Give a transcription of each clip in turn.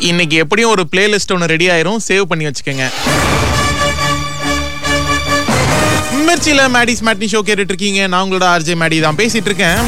இன்னைக்கு எப்படியும் ஒரு பிளேலிஸ்ட் ஒன்று ரெடி ஆயிரும் சேவ் பண்ணி வச்சுக்கோங்க மிர்ச்சியில மேடிஸ் மேட்னி ஷோ கேட்டுட்டு இருக்கீங்க நான் உங்களோட ஆர்ஜே மேடி தான் பேசிட்டு இருக்கேன்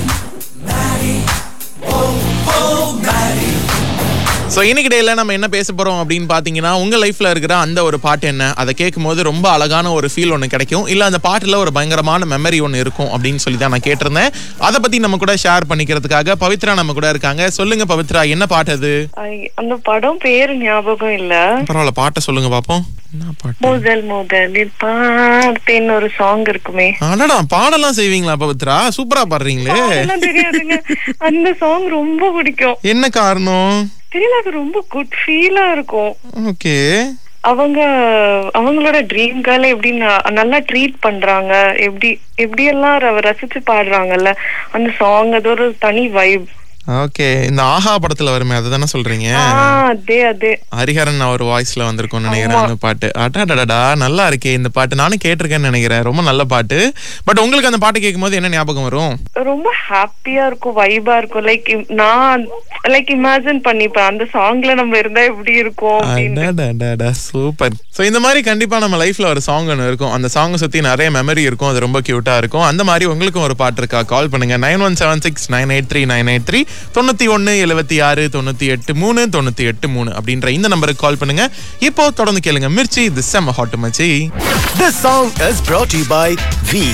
ஸோ இன்னைக்கு டேல நம்ம என்ன பேச போறோம் அப்படின்னு பார்த்தீங்கன்னா உங்க லைஃப்ல இருக்கிற அந்த ஒரு பாட்டு என்ன அதை கேட்கும்போது ரொம்ப அழகான ஒரு ஃபீல் ஒன்று கிடைக்கும் இல்ல அந்த பாட்டுல ஒரு பயங்கரமான மெமரி ஒன்று இருக்கும் அப்படின்னு சொல்லி தான் நான் கேட்டிருந்தேன் அதை பத்தி நம்ம கூட ஷேர் பண்ணிக்கிறதுக்காக பவித்ரா நம்ம கூட இருக்காங்க சொல்லுங்க பவித்ரா என்ன பாட்டு அது ஐ, அந்த படம் பேரு ஞாபகம் இல்ல பரவாயில்ல பாட்டை சொல்லுங்க பாப்போம் என்ன பாட்டு முதல் முதலில் பார்த்தேன்னு ஒரு சாங் இருக்குமே அடடா பாடலாம் செய்வீங்களா பவித்ரா சூப்பரா பாடுறீங்களே அதெல்லாம் தெரியாதுங்க அந்த சாங் ரொம்ப பிடிக்கும் என்ன காரணம் தெரியல அது ரொம்ப குட் ஃபீலா இருக்கும் ஓகே அவங்க அவங்களோட ட்ரீம் கேர்ல எப்படி ந- நல்லா ட்ரீட் பண்றாங்க எப்படி எப்படி எல்லாம் ர- ரசிச்சு பாடுறாங்கல்ல அந்த சாங் அது ஒரு தனி வைப் ஓகே இந்த ஆஹா படத்துல வருமே அதை தானே சொல்றீங்க அதே அதே ஹரிஹரன் அவர் வாய்ஸ்ல வந்திருக்கும்னு நினைக்கிறேன் அந்த பாட்டு அடாடடா நல்லா இருக்கே இந்த பாட்டு நானும் கேட்டிருக்கேன்னு நினைக்கிறேன் ரொம்ப நல்ல பாட்டு பட் உங்களுக்கு அந்த பாட்டு கேட்கும்போது என்ன ஞாபகம் வரும் ரொம்ப ஹாப்பியா இருக்கும் வைபா இருக்கும் லைக் நான் லைக் இமேஜின் பண்ணிப்பேன் அந்த சாங்ல நம்ம இருந்தா எப்படி இருக்கும் அப்படின்னு அடடடடா சூப்பர் ஸோ இந்த மாதிரி கண்டிப்பா நம்ம லைஃப்ல ஒரு சாங் ஒன்று இருக்கும் அந்த சாங்கை சுத்தி நிறைய மெமரி இருக்கும் அது ரொம்ப கியூட்டா இருக்கும் அந்த மாதிரி உங்களுக்கும் ஒரு பாட்டு இருக்கா கால் பண்ணுங்க nine one seven six nine eight three nine eight three தொண்ணூத்தி ஒன்னு எழுபத்தி ஆறு தொண்ணூத்தி எட்டு மூணு தொண்ணூத்தி எட்டு மூணு அப்படின்ற இந்த நம்பருக்கு கால் பண்ணுங்க இப்போ தொடர்ந்து கேளுங்க மிர்ச்சி இது செம்ம ஹாட்டு மச்சி This song is brought to you by V